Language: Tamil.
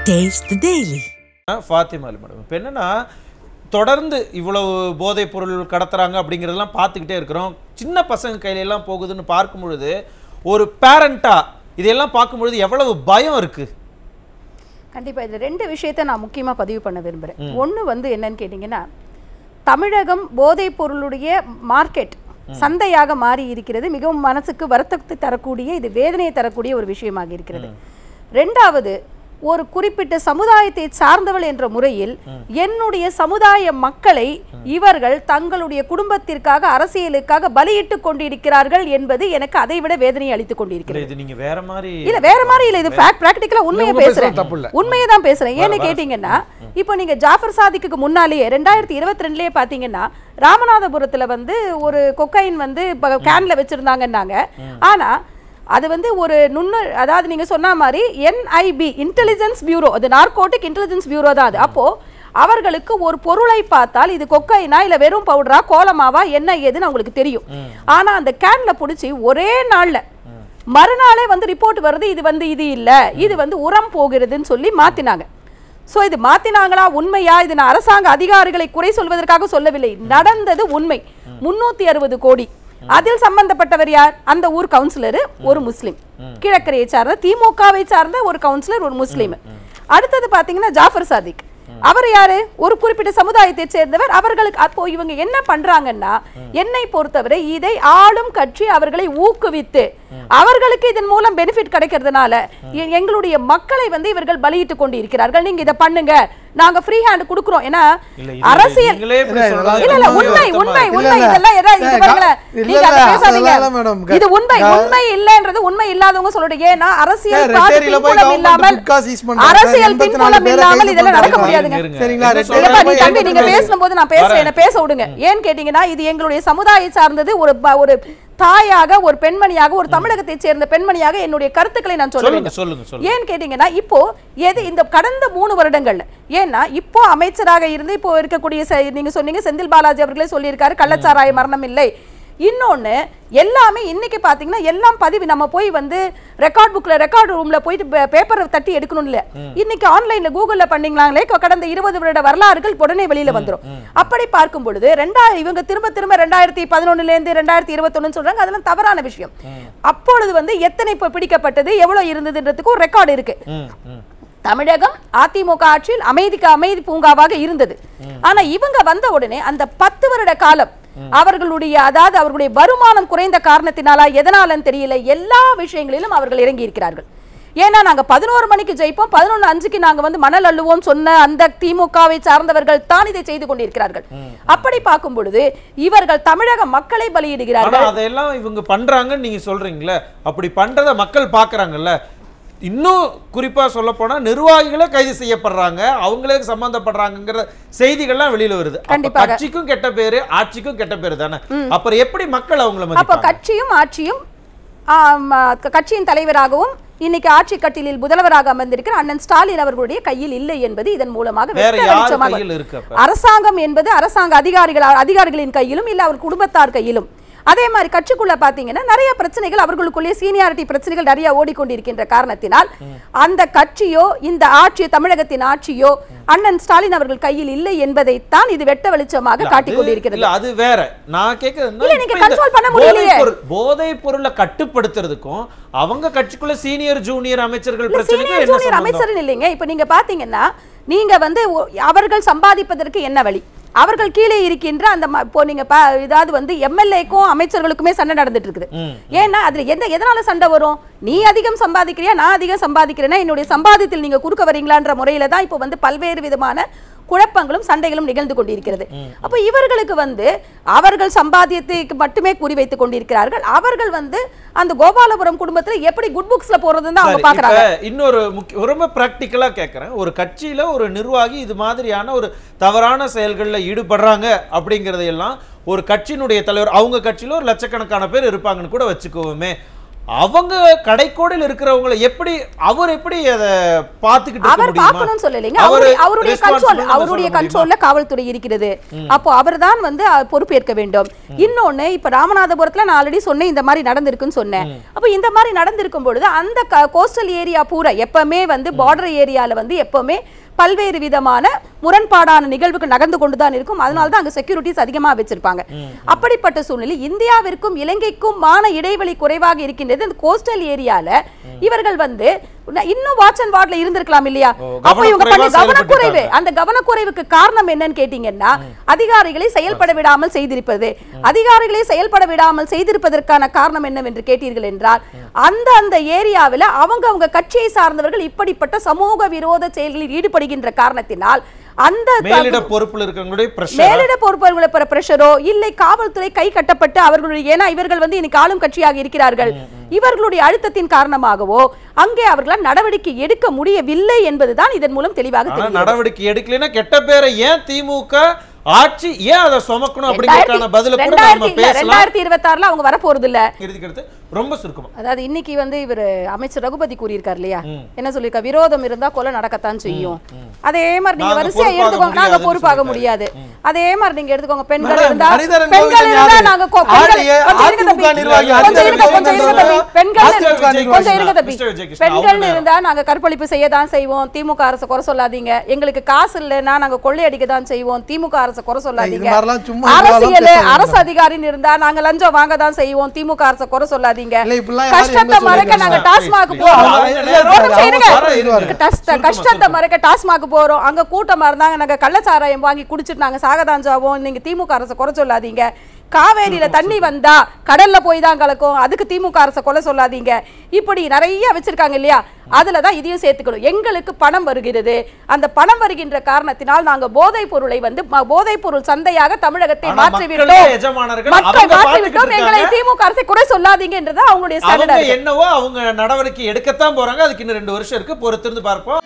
Taste the Daily. Fathima Ali madam இப்போ என்னன்னா தொடர்ந்து இவ்வளவு போதைப் பொருள் கடத்துறாங்க அப்படிங்கிறதெல்லாம் பார்த்துக்கிட்டே இருக்கிறோம் சின்ன பசங்க கையில எல்லாம் போகுதுன்னு பார்க்கும் பொழுது ஒரு பேரண்டா இதையெல்லாம் பார்க்கும் பொழுது எவ்வளவு பயம் இருக்கு கண்டிப்பா இதுல ரெண்டு விஷயத்தை நான் முக்கியமா பதிவு பண்ண விரும்புறேன் ஒண்ணு வந்து என்னன்னு கேட்டிங்கன்னா தமிழகம் போதைப் பொருளுடைய மார்க்கெட் சந்தையாக மாறி இருக்கிறது மிகவும் மனசுக்கு வருத்தத்தை தரக்கூடிய இது வேதனையை தரக்கூடிய ஒரு விஷயமாக இருக்கிறது ரெண்டாவது ஒரு குறிப்பிட்ட சமுதாயத்தை சார்ந்தவள் என்ற முறையில் என்னுடைய சமுதாய மக்களை இவர்கள் தங்களுடைய குடும்பத்திற்காக அரசியலுக்காக பலியிட்டு கொண்டிருக்கிறார்கள் என்பது எனக்கு அதைவிட வேதனையை அளித்துக் கொண்டிருக்கிறது இது நீங்க வேற மாதிரி இல்ல வேற மாதிரி இல்ல இது ஃபேக்ட் பிராக்டிகலா உண்மையை உங்க பேசுறது பேசுறேன் தப்பு இல்ல. உண்மையை தான் பேசுறேன் ஏன்னு கேட்டீங்கன்னா இப்போ நீங்க ஜாஃபர் சாதிக்கு முன்னாலேயே ரெண்டாயிரத்தி இருபத்தி ரெண்டுலயே பாத்தீங்கன்னா ராமநாதபுரத்துல வந்து ஒரு கொக்கைன் வந்து இப்ப கேன்ல வச்சிருந்தாங்கன்னாங்க ஆனா அது வந்து ஒரு நுண்ணு அதாவது நீங்க சொன்ன மாதிரி என்ஐபி இன்டெலிஜென்ஸ் பியூரோ அது நார்கோட்டிக் இன்டெலிஜென்ஸ் பியூரோ தான் அது அப்போ அவர்களுக்கு ஒரு பொருளை பார்த்தால் இது கொக்கைனா இல்ல வெறும் பவுடரா கோலமாவா என்ன ஏதுன்னு அவங்களுக்கு தெரியும் ஆனா அந்த கேன்ல புடிச்சு ஒரே நாள்ல மறுநாளே வந்து ரிப்போர்ட் வருது இது வந்து இது இல்ல இது வந்து உரம் போகிறதுன்னு சொல்லி மாத்தினாங்க சோ இது மாத்தினாங்களா உண்மையா இது நான் அரசாங்க அதிகாரிகளை குறை சொல்வதற்காக சொல்லவில்லை நடந்தது உண்மை முன்னூத்தி அறுபது கோடி அதில் சம்பந்தப்பட்டவர் யார் அந்த ஊர் கவுன்சிலர் ஒரு முஸ்லிம் கிழக்கரையை சார்ந்த திமுகவை சார்ந்த ஒரு கவுன்சிலர் ஒரு முஸ்லிம் அடுத்தது பாத்தீங்கன்னா ஜாஃபர் சாதிக் அவர் யாரு ஒரு குறிப்பிட்ட சமுதாயத்தை சேர்ந்தவர் அவர்களுக்கு அப்போ இவங்க என்ன பண்றாங்கன்னா என்னை பொறுத்தவரை இதை ஆளும் கட்சி அவர்களை ஊக்குவித்து அவர்களுக்கு இதன் மூலம் பெனிஃபிட் கிடைக்கிறதுனால எ- எங்களுடைய மக்களை வந்து இவர்கள் பலியிட்டு கொண்டு இருக்கிறார்கள் நீங்க இதை பண்ணுங்க நாங்க ஃப்ரீ ஹேண்ட் கொடுக்குறோம் ஏன்னா இல்ல இது அரசியல் நீங்களே இப்படி இல்ல, சொல்றது இல்ல இல்ல ரொம்ப உண்மை வருத்தமா உண்மை இருக்கு. உண்மை இல்ல, இதெல்லாம் எதா- இது இல்ல, பாருங்களேன். இல்ல, நீங்க அதை இல்ல, பேசாதீங்க. அதெல்லாம் இல்ல, madam. இது உண்மை நான் உண்மை இல்லன்றது உண்மை இல்லாதவங்க சொல்லிட்டு ஏன்னா அரசியல் சார், பாதி ரெட்டேரியில போய் பின்புலம் government இல்லாமல் குட்கா seize பண்றாங்க. அரசியல் 84 பின்புலம் பேரை இல்லாமல் கைது இதெல்லாம் நடக்க பண்றாங்க. முடியாதுங்க இருங்க. சரிங்களா என்ன ரெட்டேரியில இல்லப்பா, நீ போய் தம்பி நீங்க government பேசும்போது நான் பேசுறேன் என்ன பேச விடுங்க ஏன்னு கேட்டீங்கன்னா இது எங்களுடைய சமுதாய சார்ந்தது ஒரு ப- ஒரு தாயாக ஒரு பெண்மணியாக ஒரு தமிழகத்தை சேர்ந்த பெண்மணியாக என்னுடைய கருத்துக்களை நான் சொல்ல சொல்லுங்க வேண்டும் சொல்லுங்க சொல்லுங்க ஏன்னு கேட்டீங்கன்னா இப்போ எது இந்த கடந்த மூணு வருடங்கள்ல ஏன்னா இப்போ அமைச்சராக இருந்து இப்போ இருக்கக்கூடிய செ- நீங்க சொன்னீங்க செந்தில் பாலாஜி அவர்களே சொல்லியிருக்காரு கள்ளச்சாராய மரணம் இல்லை இன்னொன்னு எல்லாமே இன்னைக்கு பாத்தீங்கன்னா எல்லாம் பதிவு நம்ம போய் வந்து ரெக்கார்ட் புக்ல ரெக்கார்ட் ரூம்ல போயிட்டு பேப்பரை தட்டி எடுக்கணும் இல்ல இன்னைக்கு ஆன்லைன்ல கூகுள்ல பண்ணீங்களாங்களே க- கடந்த இருபது வருட வரலாறுகள் உடனே வெளியில வந்துரும் அப்படி பார்க்கும் பொழுது ரெண்டாயிரம் இவங்க திரும்ப திரும்ப ரெண்டாயிரத்தி பதினொன்னுல இருந்து ரெண்டாயிரத்தி இருபத்தொன்னு சொல்றாங்க அதெல்லாம் தவறான விஷயம் அப்பொழுது வந்து எத்தனை இப்ப பிடிக்கப்பட்டது எவ்வளவு இருந்ததுன்றதுக்கு ஒரு ரெக்கார்டு இருக்கு ம், ம். தமிழகம் அதிமுக ஆட்சியில் அமைதிக்கு அமைதி பூங்காவாக இருந்தது ஆனா இவங்க வந்த உடனே அந்த பத்து வருட காலம் அவர்களுடைய அதாவது அவர்களுடைய வருமானம் குறைந்த காரணத்தினாலா எதனாலன்னு தெரியல எல்லா விஷயங்களிலும் அவர்கள் இறங்கி இருக்கிறார்கள் ஏன்னா நாங்க பதினோரு மணிக்கு ஜெயிப்போம் பதினொன்னு அஞ்சுக்கு நாங்க வந்து மணல் அள்ளுவோம் சொன்ன அந்த திமுகவை சார்ந்தவர்கள் தான் இதை செய்து கொண்டிருக்கிறார்கள் அப்படி பார்க்கும் பொழுது இவர்கள் தமிழக மக்களை ஆனா பலியிடுகிறார்கள் அதையெல்லாம் இவங்க பண்றாங்கன்னு நீங்க சொல்றீங்களே அப்படி பண்றத மக்கள் பாக்குறாங்கல்ல இன்னும் குறிப்பா சொல்ல போனா நிர்வாகிகளே கைது செய்யப்படுறாங்க அவங்களே சம்பந்தப்படுறாங்கங்கிற செய்திகள்லாம் வெளியில வருது அப்ப கண்டிப்பாக. கட்சிக்கும் கெட்ட பேரு ஆட்சிக்கும் கெட்ட பேரு தானே அப்புறம் எப்படி மக்கள் அவங்கள அப்ப மதிப்பாங்க கட்சியும் ஆட்சியும் ஆம், க- கட்சியின் தலைவராகவும் இன்னைக்கு ஆட்சி கட்டிலில் முதல்வராக அமர்ந்திருக்கிற அண்ணன் ஸ்டாலின் அவர்களுடைய கையில் இல்லை என்பது இதன் மூலமாக வேற வெட்ட யார் வெளிச்சமாக கையில் இருக்கு அப்ப அரசாங்கம் என்பது அரசாங்க அதிகாரிகள் அதிகாரிகளின் கையிலும் இல்ல அவர் குடும்பத்தார் கையிலும் அதே மாதிரி கட்சிக்குள்ள பாத்தீங்கன்னா நிறைய பிரச்சனைகள் அவர்களுக்குள்ளே சீனியாரிட்டி பிரச்சனைகள் நிறைய ஓடிக்கொண்டிருக்கின்ற காரணத்தினால் அந்த கட்சியோ இந்த ஆட்சி தமிழகத்தின் ஆட்சியோ அண்ணன் ஸ்டாலின் அவர்கள் கையில் இல்லை என்பதைத்தான் இது வெட்ட வெளிச்சமாக இல்ல, காட்டிக் அது- கொண்டிருக்கிறது இல்ல அது வேற நான் கேக்குறது இல்ல, நீங்க control பண்ண முடியலையே. போதை பொருளை கட்டுப்படுத்துறதுக்கும் அவங்க கட்சிக்குள்ள சீனியர் ஜூனியர் அமைச்சர்கள் இல்ல பிரச்சனைக்கும் சீனியர் என்ன ஜூனியர் சம்பந்தம் அமைச்சர் இல்லைங்க இப்ப நீங்க பாத்தீங்கன்னா நீங்க வந்து ஒ- அவர்கள் சம்பாதிப்பதற்கு என்ன வழி அவர்கள் கீழே இருக்கின்ற அந்த ம- இப்போ நீங்க பா- இதாவது வந்து எம்எல்ஏக்கும் அமைச்சர்களுக்குமே சண்டை நடந்துட்டு இருக்குது ம். ஏன்னா அதுல எந்த எதனால சண்டை வரும் நீ அதிகம் சம்பாதிக்கிறியா நான் அதிகம் சம்பாதிக்கிறேன்னா என்னுடைய சம்பாதியத்தில் நீங்க குறுக்க வரீங்களான்ற முறையில தான் இப்போ வந்து பல்வேறு விதமான குழப்பங்களும் சண்டைகளும் நிகழ்ந்து கொண்டிருக்கிறது அப்போ இவர்களுக்கு வந்து அவர்கள் சம்பாத்தியத்துக்கு மட்டுமே குறிவைத்துக் கொண்டிருக்கிறார்கள் அவர்கள் வந்து அந்த கோபாலபுரம் குடும்பத்துல எப்படி குட் புக்ஸ்ல போறதுன்னு தான் அவங்க சரி, பாக்குறாங்க இப்ப இன்னொரு முக்கிய ரொம்ப பிராக்டிக்கலா கேட்கறேன் ஒரு கட்சியில ஒரு நிர்வாகி இது மாதிரியான ஒரு தவறான செயல்கள்ல ஈடுபடுறாங்க அப்படிங்கறதையெல்லாம் ஒரு கட்சியினுடைய தலைவர் அவங்க கட்சியில ஒரு லட்சக்கணக்கான பேர் இருப்பாங்கன்னு கூட வச்சுக்குவோமே அவங்க கடைக்கோடியில் இருக்கிறவங்களை எப்படி அவர் எப்படி அதை பார்த்துக்கிட்டு இருக்க அவர் முடியுமா? பார்க்கணும்னு சொல்லலைங்க அவரு அவருடைய அவருடைய கண்ட்ரோல் responsible ன்னு அவருடைய சொல்ல முடியுமா? கண்ட்ரோல்ல காவல்துறை இருக்கிறது அப்போ அவர்தான் வந்து அஹ், பொறுப்பேற்க வேண்டும் இன்னொன்னு இப்ப ராமநாதபுரத்துல நான் ஆல்ரெடி சொன்னேன் இந்த மாதிரி நடந்திருக்குன்னு சொன்னேன் அப்ப இந்த மாதிரி நடந்திருக்கும் பொழுது அந்த கோஸ்டல் ஏரியா பூரா எப்பவுமே வந்து பார்டர் ஏரியால வந்து எப்பவுமே பல்வேறு விதமான முரண்பாடான நிகழ்வுகள் நகர்ந்து கொண்டு தான் இருக்கும் அதனால தான் அங்க செக்யூரிட்டிஸ் அதிகமா வச்சிருப்பாங்க அப்படிப்பட்ட சூழ்நிலை இந்தியாவிற்கும் இலங்கைக்கும் மான இடைவெளி குறைவாக இருக்கின்றது இந்த கோஸ்டல் ஏரியால இவர்கள் வந்து உன்ன- இன்னும் வாட்ச் அண்ட் வார்ட்ல இருந்திருக்கலாம் இல்லையா ஓ, அப்ப இவங்க பண்ண கவனக்குறைவா கவனக்குறைவு செயல்பட்டிருக்காங்க. அந்த கவனக்குறைவுக்கு காரணம் என்னன்னு கேட்டீங்கன்னா அதிகாரிகளை செயல்பட விடாமல் செய்திருப்பது அதிகாரிகளை செயல்பட விடாமல் செய்திருப்பதற்கான காரணம் என்னவென்று கேட்டீர்கள் என்றால் அந்த அந்த ஏரியாவில் அவங்க அவங்க கட்சியை சார்ந்தவர்கள் இப்படிப்பட்ட சமூக விரோத செயல்களில் ஈடுபடுகின்ற காரணத்தினால் அந்த மேலிட பொறுப்புல இருக்கிறவங்களுடைய பிரஷர் மேலிட பொறுப்பவர்களை பெற பிரஷரோ இல்லை காவல்துறை கை கட்டப்பட்டு அவர்களுடைய ஏன்னா இவர்கள் வந்து இன்னைக்கு ஆளும் கட்சியாக இருக்கிறார்கள் இவர்களுடைய அழுத்தத்தின் காரணமாகவோ அங்கே அவர்களால் நடவடிக்கை எடுக்க முடியவில்லை என்பதுதான் இதன் மூலம் தெளிவாக ஆனா தெரிகிறது நடவடிக்கை எடுக்கலைன்னா கெட்ட பேரை ஏன் திமுக ஆட்சி ஏன் அதை சுமக்கணும் அப்படிங்கறதுக்கான பதில கூட நாம ரெண்டாயிரத்தி இல்ல, பேசலாம் ரெண்டாயிரத்தி இருபத்தி ஆறுல அவங்க வரப்போறது இல்ல இறுதிக்கு அடுத்து ரொம்ப சுருக்கமா அதாவது இன்னைக்கு வந்து இவர் அமைச்சர் ரகுபதி கூறியிருக்காரு இல்லையா என்ன சொல்லியிருக்கா விரோதம் இருந்தா கொலை நடக்கத்தான் செய்யும் அதே மாதிரி நீங்க நாங்க வரிசையா பொறுப்பாக எடுத்துக்கோங்க நாங்க முடியாதுன்னு பொறுப்பாக சொல்லியிருக்காரு. முடியாது அதே மாதிரி நீங்க எடுத்துக்கோங்க பெண்கள் மேடம், இருந்தா ஹரிதரன் பெண்கள் கோவிந்தன் இருந்தா யாரு? நாங்க கொ- பெண்கள் ஆடிய கொஞ்சம் இருங்க அதிமுக தம்பி. நிர்வாகி கொஞ்சம் ஹரிதரன் இருங்க, கொஞ்சம் இருங்க தம்பி. கோவிந்தன் பெண்கள் அதிமுக நிர்வாகி. கொஞ்சம் இருங்க தம்பி மிஸ்டர் விஜயகிருஷ்ணன், பெண்கள் அவங்க இருந்தா நாங்க கற்பழிப்பு செய்ய தான் செய்வோம் திமுக அரசு குறை சொல்லாதீங்க எங்களுக்கு காசு இல்லைன்னா நாங்க கொள்ளையடிக்க தான் செய்வோம் திமுக அரசு குறை சொல்லாதீங்க இது மாதிரிலாம் சும்மா அரசியல் இதெல்லாம் பேச அரசு அதிகாரின்னு இருந்தா நாங்க லஞ்சம் வாங்க தான் செய்வோம் திமுக அரசு குறை சொல்லாதீங்க இல்ல, இப்படிலாம் யாரும் கஷ்டத்தை எங்க மறைக்க நாங்க சொல்லிருக்காங்க? டாஸ்மாக் Please, போறோம் அவங்க இல்ல, இல்ல, ஒரு நிமிஷம் இருங்க. அவங்க இருவாரு. கஷ்ட- சுருக்கமா, கஷ்டத்தை சுருக்கமா. மறைக்க டாஸ்மாக் போறோம் அங்க கூட்டமா இருந்தாங்க நாங்க கள்ளச்சாராயம் வாங்கி குடிச்சிட்டு நாங்க சாகதாஞ்சாவோம் நீங்க திமுக அரசை குறை சொல்லாதீங்க காவேரியில தண்ணி வந்தா கடல்ல போய் தான் கலக்கும் அதுக்கு திமுக அரசை கொலை சொல்லாதீங்க இப்படி நிறைய வச்சிருக்காங்க இல்லையா அதுல தான் இதையும் சேர்த்துக்கணும் எங்களுக்கு பணம் வருகிறது அந்த பணம் வருகின்ற காரணத்தினால் நாங்க போதைப் பொருளை வந்து ம- போதைப் பொருள் சந்தையாக தமிழகத்தை ஆனா மாற்றி மக்களே விட்டோம் எஜமானர்கள் மற்ற அவங்க மாற்றி பார்த்துக்கிட்டு விட்டோம் எங்களை இருக்காங்க. திமுக அரசை குறை சொல்லாதீங்கன்றது அவங்களுடைய அவங்க ஸ்டாண்டர்ட் என்னவோ அவங்க நடவடிக்கை எடுக்கத்தான் போறாங்க அதுக்கு இன்னும் ரெண்டு வருஷம் இருக்கு பொறுத்திருந்து பார்ப்போம்